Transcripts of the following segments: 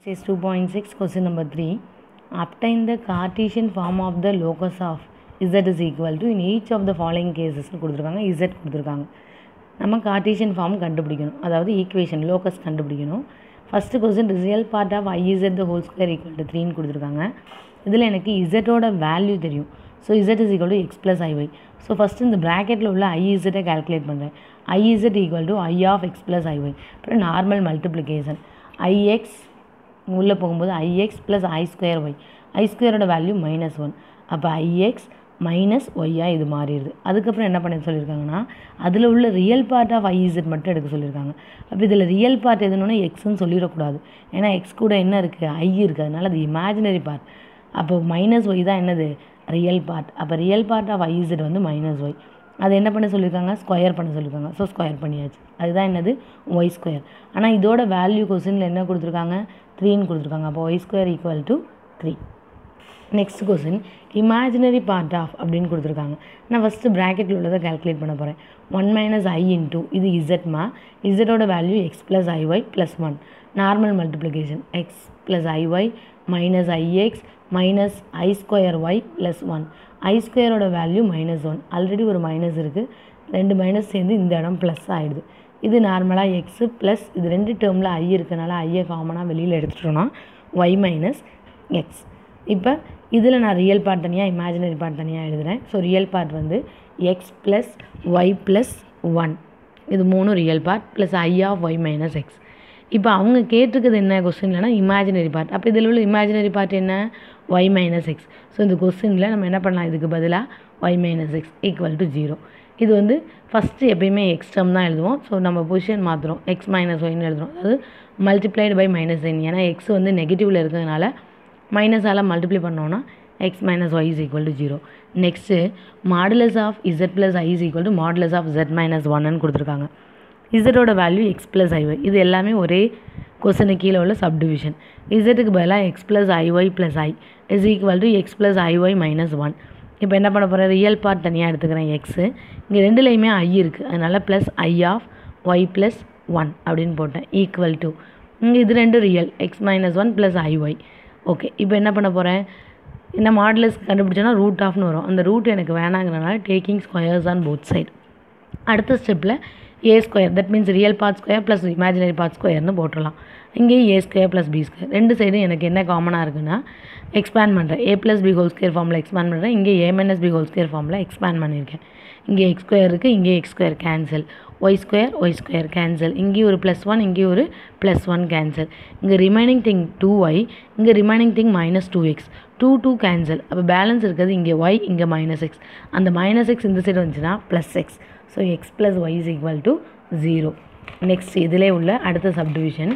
Says 2.6 question number 3 obtain the Cartesian form of the locus of z is equal to in each of the following cases னு கொடுத்துருக்காங்க z கொடுத்துருக்காங்க நம்ம Cartesian form கண்டுபிடிக்கணும் அதாவது equation locus கண்டுபிடிக்கணும் first question real part of I Z the whole square equal to த்ரீன்னு கொடுத்துருக்காங்க இதில் எனக்கு இசட்டோட வேல்யூ தெரியும் so Z is equal to X plus I Y so first இந்த ப்ராக்கெட்டில் உள்ள ஐஇசட்டை கால்குலேட் பண்ணுறேன் I Z equal to I of X plus I Y அப்புறம் நார்மல் மல்டிப்ளிகேஷன் ஐஎக்ஸ் உள்ளே போகும்போது I X plus I square Y I ஸ்கொயரோட வேல்யூ மைனஸ் ஒன் அப்போ ஐஎக்ஸ் மைனஸ் ஒய்யாக இது மாறிடுது அதுக்கப்புறம் என்ன பண்ண சொல்லியிருக்காங்கன்னா அதில் உள்ள ரியல் பார்ட் ஆஃப் ஐஇசட் மட்டும் எடுக்க சொல்லியிருக்காங்க அப்போ இதில் ரியல் பார்ட் எதுனா எக்ஸ்ன்னு சொல்லிடக்கூடாது ஏன்னா எக்ஸ் கூட என்ன இருக்குது ஐ இருக்குது அதனால் அது இமேஜினரி பார்ட் அப்போ மைனஸ் ஒய் தான் என்னது ரியல் பார்ட் அப்போ ரியல் பார்ட் ஆஃப் ஐஇசட் வந்து மைனஸ் ஒய் அது என்ன பண்ண சொல்லியிருக்காங்க ஸ்கொயர் பண்ண சொல்லியிருக்காங்க ஸோ ஸ்கொயர் பண்ணியாச்சு அதுதான் என்னது ஒய் ஸ்கொயர் ஆனால் இதோட வேல்யூ கொஸ்டினில் என்ன கொடுத்துருக்காங்க த்ரீன்னு கொடுத்துருக்காங்க அப்போ Y square equal to three next question imaginary part of அப்படின்னு கொடுத்துருக்காங்க நான் ஃபஸ்ட்டு ப்ராக்கெட்டில் உள்ளதை கால்குலேட் பண்ண போகிறேன் ஒன் மைனஸ் ஐ இன்டூ இது இசட்மா இசட்டோட value X plus I Y plus one normal multiplication X plus I Y minus I X minus I square Y plus one I ஸ்கொயரோட வேல்யூ மைனஸ் ஒன் ஆல்ரெடி ஒரு மைனஸ் இருக்குது ரெண்டு மைனஸ் சேர்ந்து இந்த இடம் ப்ளஸ் ஆகிடுது இது நார்மலாக எக்ஸு ப்ளஸ் இது ரெண்டு டேர்மில் ஐ இருக்கனால ஐயை காமனாக வெளியில் எடுத்துட்டோன்னா ஒய் மைனஸ் எக்ஸ் இப்போ இதில் நான் ரியல் பார்ட் தனியாக இமேஜினரி பார்ட் தனியாக எழுதுகிறேன் ஸோ ரியல் பார்ட் வந்து X plus Y plus one இது மூணு real part plus I of Y minus X இப்போ அவங்க கேட்டிருக்கிறது என்ன கொஸ்டின்லனா இமேஜினரி பார்ட் அப்போ இதில் உள்ள இமேஜினரி பார்ட் என்ன ஒய் மைனஸ் எக்ஸ் ஸோ இந்த கொஸ்டினில் நம்ம என்ன பண்ணலாம் இதுக்கு பதிலாக Y minus X equal to zero இது வந்து ஃபஸ்ட்டு எப்பயுமே எக்ஸ் டேர்ம் தான் எழுதுவோம் ஸோ நம்ம பொசிஷன் மாற்றுறோம் எக்ஸ் மைனஸ் ஒய்னு எழுதுறோம் அதாவது மல்டிப்ளைடு பை மைனஸ் என் ஏன்னா எக்ஸ் வந்து நெகட்டிவில் இருக்கிறதுனால மைனஸால் மல்டிப்ளை பண்ணோன்னா X minus Y is equal to zero next modulus of Z plus I is equal to modulus of Z minus ஒன்னு கொடுத்துருக்காங்க இசட்டோட வேல்யூ எக்ஸ் ப்ளஸ் ஐஒய் இது எல்லாமே ஒரே கொஸ்டினுக்கு கீழே உள்ள சப்டிவிஷன் இசட்டுக்கு பதிலாக X plus I Y plus I is equal to X plus I Y minus one இப்போ என்ன பண்ண போகிறேன் ரியல் பார்ட் தனியாக எடுத்துக்கிறேன் எக்ஸு இங்கே ரெண்டுலேயுமே ஐ இருக்குது அதனால் plus I of Y plus one அப்படின்னு போட்டேன் ஈக்குவல் டு இங்கே இது ரெண்டும் real X minus one plus I Y okay இப்போ என்ன பண்ண போகிறேன் என்ன மாடலஸ் கண்டுபிடிச்சோன்னா ரூட் ஆஃப்னு வரும் அந்த ரூட் எனக்கு வேணாங்கிறனால taking squares on both side அடுத்த ஸ்டெப்பில் A square that means real part square plus imaginary part ஸ்கொயர்னு போட்டுடலாம் இங்கேயும் A square plus B square ரெண்டு சைடும் எனக்கு என்ன காமனாக இருக்குன்னா எக்ஸ்பேண்ட் பண்ணுறேன் A plus B whole square ஃபார்மில் எக்ஸ்பேண்ட் பண்ணுறேன் இங்கே A minus B whole square ஃபார்மில் எக்ஸ்பேண்ட் பண்ணியிருக்கேன் இங்கே எக்ஸ் ஸ்கொயர் இருக்குது இங்கே X square cancel Y square Y square cancel இங்கேயும் ஒரு ப்ளஸ் ஒன் இங்கேயும் ஒரு ப்ளஸ் ஒன் கேன்சல் இங்கே ரிமைனிங் திங் டூ ஒய் இங்கே remaining thing minus two X two two cancel அப்போ பேலன்ஸ் இருக்கிறது இங்கே ஒய் இங்கே மைனஸ் எக்ஸ் அந்த மைனஸ் எக்ஸ் இந்த சைடு வந்துச்சுன்னா plus X so X plus Y is equal to zero next இதிலே உள்ள அடுத்த subdivision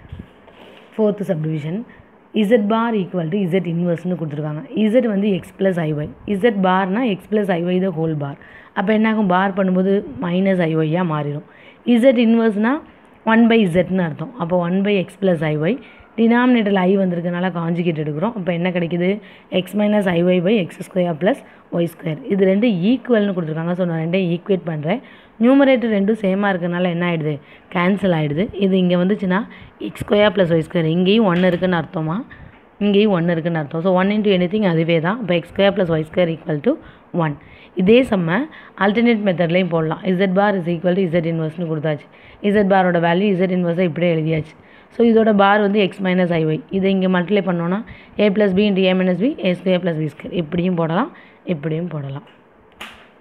fourth subdivision Z bar equal to Z இன்வர்ஸ்னு கொடுத்துருக்காங்க இசட் வந்து எக்ஸ் ப்ளஸ் ஐஒய் இசட் பார்னா X plus I Y the whole bar அப்போ என்னாகும் பார் பண்ணும்போது மைனஸ் ஐஒய்யாக மாறிடும் இசட் இன்வர்ஸ்னால் ஒன் பை இசட்னு அர்த்தம் அப்போ one by X plus I Y டினாமினேட்டரில் ஐ வந்திருக்கனால காஞ்சிகேட் எடுக்கிறோம் அப்போ என்ன கிடைக்குது X minus I Y by X square plus Y square இது ரெண்டு ஈக்குவல்னு கொடுத்துருக்காங்க ஸோ நான் ரெண்டையும் ஈக்குவேட் பண்ணுறேன் நியூமரேட்டர் ரெண்டும் சேமாக இருக்கிறனால என்ன ஆகிடுது கேன்சல் ஆகிடுது இது இங்கே வந்துச்சுன்னா X square plus Y square இங்கேயும் ஒன்று இருக்குன்னு அர்த்தமா இங்கேயும் ஒன்று இருக்குன்னு அர்த்தம் ஸோ ஒன் இன்ட்டு எனி திங் அதுவே தான் இப்போ X square plus Y square equal to one இதே செம்ம ஆல்டர்னேட் மெத்தட்லேயும் போடலாம் Z bar is equal to Z இன்வர்ஸ்னு கொடுத்தாச்சு இசட் பாரோட வேல்யூ இசட் இன்வர்ஸை இப்படியே எழுதியாச்சு ஸோ இதோட பார் வந்து எக்ஸ் மைனஸ் ஐஒய் இதை இங்கே மல்டிப்ளை பண்ணோன்னா A plus B into A minus B A square plus B square இப்படியும் போடலாம் இப்படியும் போடலாம்